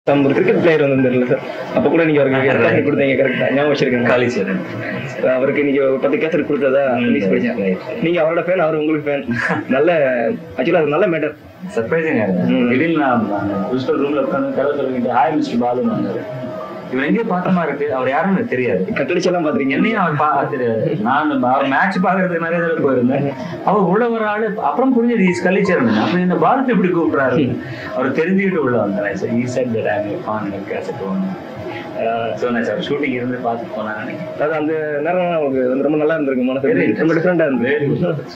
நம்ம ஒரு cricket player வந்து தெரியல சார் அப்ப கூட நீங்க அவருக்கு கேசட் கொடுத்தீங்க கரெக்டா ஞாபகம் வச்சிருக்கேன் காளிச்சரன் அவருக்கு நீங்க ஒரு பத்து கேசட் கொடுத்ததா நியூஸ் படிச்சேன் நீங்க அவரோட ஃபேன் அவர் உங்களுக்கு ஃபேன் நல்ல ஆக்சுவலா அது நல்ல மேட்டர் சர்ப்ரைசிங்கா இருந்தது ம். திடீர்னு நான் பிரின்சிபல் ரூம்ல உட்காந்து கதை சொல்லிக்கிட்டு ஹாய் மிஸ்டர் பாலுன்னு வந்தாரு இவர் எங்கேயோ பார்த்த மாதிரி இருக்கு அவர் யாருன்னு எனக்கு தெரியாது கட்டடிச்செல்லாம் பாத்துறீங்க என்னையும் அவர் பா தெரியாது நான் அவர் மேட்ச் பாக்குறதுக்கு நிறைய தடவை போயிருந்தேன் அவர் உள்ள ஒரு ஆளு அப்புறம் புரிஞ்சது இஸ் கலிச்சரன் அப்ப இந்த பால் எப்படி கூப்பிடுறாரு அவர் தெரிஞ்சுக்கிட்டு உள்ள வந்தார் he said that I fan cassette one so நான் சார் ஷூட்டிங் இருந்து பார்த்து போனேன் நினைக்கிறேன் அது அந்த நேரம் உங்களுக்கு வந்து ரொம்ப நல்லா இருந்திருக்கு மனசு Very ரொம்ப டிஃப்ரெண்டா இருந்தது வெரி குட்